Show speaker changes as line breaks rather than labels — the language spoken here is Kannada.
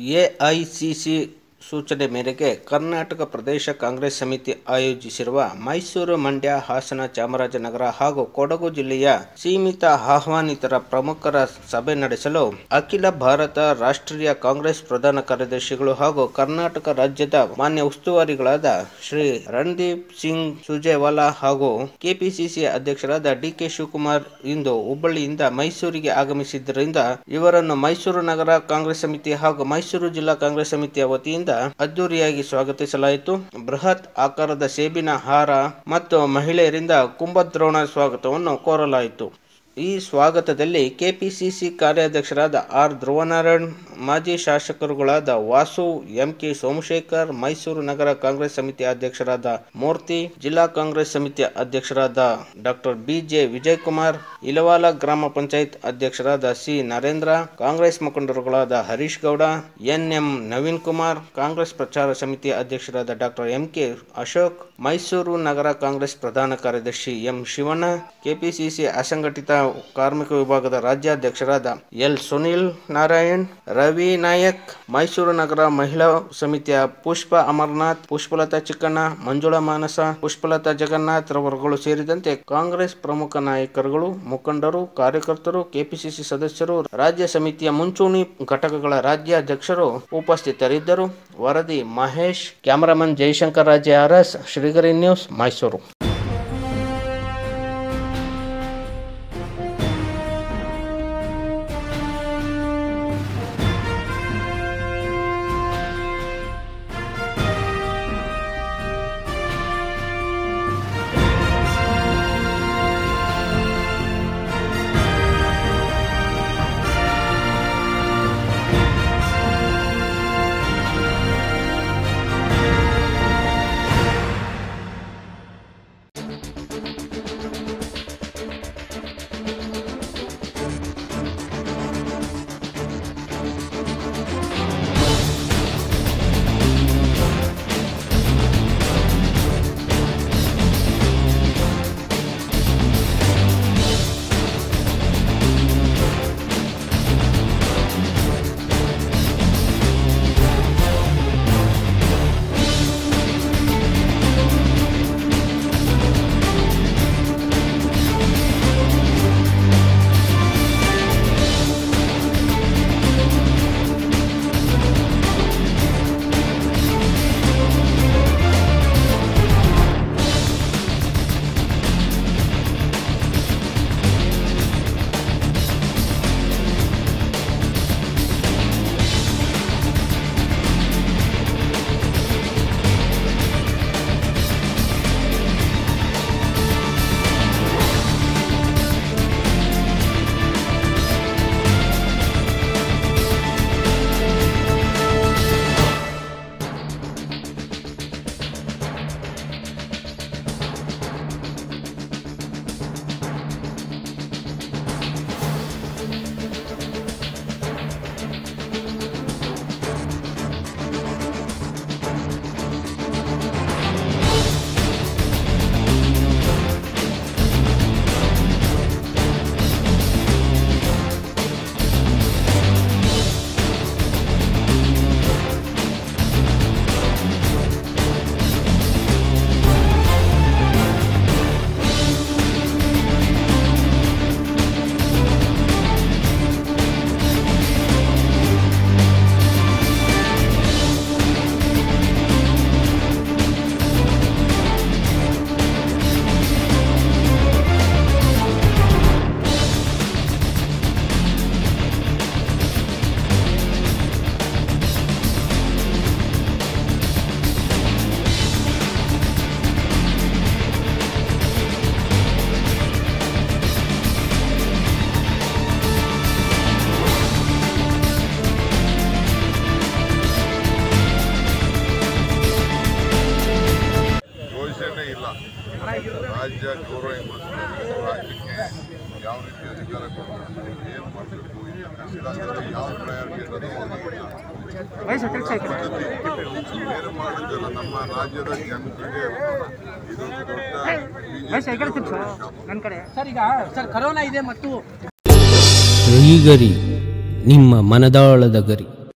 ಎಐಸಿಸಿ ಸೂಚನೆ ಮೇರೆಗೆ ಕರ್ನಾಟಕ ಪ್ರದೇಶ ಕಾಂಗ್ರೆಸ್ ಸಮಿತಿ ಆಯೋಜಿಸಿರುವ ಮೈಸೂರು ಮಂಡ್ಯ ಹಾಸನ ಚಾಮರಾಜನಗರ ಹಾಗೂ ಕೊಡಗು ಜಿಲ್ಲೆಯ ಸೀಮಿತ ಆಹ್ವಾನಿತರ ಪ್ರಮುಖರ ಸಭೆ ನಡೆಸಲು ಅಖಿಲ ಭಾರತ ರಾಷ್ಟ್ರೀಯ ಕಾಂಗ್ರೆಸ್ ಪ್ರಧಾನ ಕಾರ್ಯದರ್ಶಿಗಳು ಹಾಗೂ ಕರ್ನಾಟಕ ರಾಜ್ಯದ ಮಾನ್ಯ ಉಸ್ತುವಾರಿಗಳಾದ ಶ್ರೀ ರಣದೀಪ್ ಸಿಂಗ್ ಸುರ್ಜೇವಾಲಾ ಹಾಗೂ ಕೆಪಿಸಿಸಿ ಅಧ್ಯಕ್ಷರಾದ ಡಿಕೆ ಶಿವಕುಮಾರ್ ಇಂದು ಹುಬ್ಬಳ್ಳಿಯಿಂದ ಮೈಸೂರಿಗೆ ಆಗಮಿಸಿದ್ದರಿಂದ ಇವರನ್ನು ಮೈಸೂರು ನಗರ ಕಾಂಗ್ರೆಸ್ ಸಮಿತಿ ಹಾಗೂ ಮೈಸೂರು ಜಿಲ್ಲಾ ಕಾಂಗ್ರೆಸ್ ಸಮಿತಿಯ ವತಿಯಿಂದ ಅದ್ದೂರಿಯಾಗಿ ಸ್ವಾಗತಿಸಲಾಯಿತು ಬೃಹತ್ ಆಕಾರದ ಸೇಬಿನ ಹಾರ ಮತ್ತು ಮಹಿಳೆಯರಿಂದ ಕುಂಭದ್ರೋಣ ಸ್ವಾಗತವನ್ನು ಕೋರಲಾಯಿತು ಈ ಸ್ವಾಗತದಲ್ಲಿ ಕೆಪಿಸಿಸಿ ಕಾರ್ಯಾಧ್ಯಕ್ಷರಾದ ಆರ್ ಧ್ರುವನಾರಾಯಣ್ ಮಾಜಿ ಶಾಸಕರುಗಳಾದ ವಾಸು ಎಂಕೆ ಸೋಮಶೇಖರ್ ಮೈಸೂರು ನಗರ ಕಾಂಗ್ರೆಸ್ ಸಮಿತಿ ಅಧ್ಯಕ್ಷರಾದ ಮೂರ್ತಿ ಜಿಲ್ಲಾ ಕಾಂಗ್ರೆಸ್ ಸಮಿತಿಯ ಅಧ್ಯಕ್ಷರಾದ ಡಾಕ್ಟರ್ ಬಿಜೆ ವಿಜಯಕುಮಾರ್ ಇಲವಾಲ ಗ್ರಾಮ ಪಂಚಾಯತ್ ಅಧ್ಯಕ್ಷರಾದ ಸಿ ನರೇಂದ್ರ ಕಾಂಗ್ರೆಸ್ ಮುಖಂಡರುಗಳಾದ ಹರೀಶ್ ಗೌಡ ಎನ್ಎಂ ನವೀನ್ ಕುಮಾರ್ ಕಾಂಗ್ರೆಸ್ ಪ್ರಚಾರ ಸಮಿತಿಯ ಅಧ್ಯಕ್ಷರಾದ ಡಾಕ್ಟರ್ ಎಂಕೆ ಅಶೋಕ್ ಮೈಸೂರು ನಗರ ಕಾಂಗ್ರೆಸ್ ಪ್ರಧಾನ ಕಾರ್ಯದರ್ಶಿ ಎಂ ಶಿವಣ್ಣ ಕೆಪಿಸಿಸಿ ಅಸಂಘಟಿತ ಕಾರ್ಮಿಕ ವಿಭಾಗದ ರಾಜ್ಯಾಧ್ಯಕ್ಷರಾದ ಎಲ್ ಸುನಿಲ್ ನಾರಾಯಣ್ ರವಿ ನಾಯಕ್ ಮೈಸೂರು ನಗರ ಮಹಿಳಾ ಸಮಿತಿಯ ಪುಷ್ಪ ಅಮರ್ನಾಥ್ ಪುಷ್ಪಲತಾ ಚಿಕ್ಕಣ್ಣ ಮಂಜುಳಾ ಮಾನಸ ಪುಷ್ಪಲತಾ ಜಗನ್ನಾಥ್ ರವರುಗಳು ಸೇರಿದಂತೆ ಕಾಂಗ್ರೆಸ್ ಪ್ರಮುಖ ನಾಯಕರುಗಳು ಮುಖಂಡರು ಕಾರ್ಯಕರ್ತರು ಕೆಪಿಸಿಸಿ ಸದಸ್ಯರು ರಾಜ್ಯ ಸಮಿತಿಯ ಮುಂಚೂಣಿ ಘಟಕಗಳ ರಾಜ್ಯಾಧ್ಯಕ್ಷರು ಉಪಸ್ಥಿತರಿದ್ದರು ವರದಿ ಮಹೇಶ್ ಕ್ಯಾಮರಾಮನ್ ಜಯಶಂಕರ್ ರಾಜೆ ಆರ್ಎಸ್ ಶ್ರೀಗರಿ ನ್ಯೂಸ್ ಮೈಸೂರು
ಘೋಷಣೆ ಇಲ್ಲ ರಾಜ್ಯ ಗೌರವ ಹಿಂದುಳಿದ ರಾಜ್ಯಕ್ಕೆ ಯಾವ ರೀತಿ ಅಧಿಕಾರ ಕೊಡಬೇಕು ಏನು ಮಾಡಬೇಕು ಇಲಾಖೆಯಲ್ಲಿ ಯಾವ ಪ್ರಯಾರಿಟಿ ಅನ್ನೋದು ಪದ್ಧತಿ ಏನು ಮಾಡಿದ್ದಲ್ಲ ನಮ್ಮ ರಾಜ್ಯದ ಜನತೆಗೆ ಇದೊಂದು ದೊಡ್ಡ
ನನ್ನ ಕಡೆ ಸರ್ ಈಗ ಸರ್ ಕರೋನಾ ಇದೆ ಮತ್ತು
ಶ್ರೀಗರಿ ನಿಮ್ಮ ಮನದಾಳದ ಗರಿ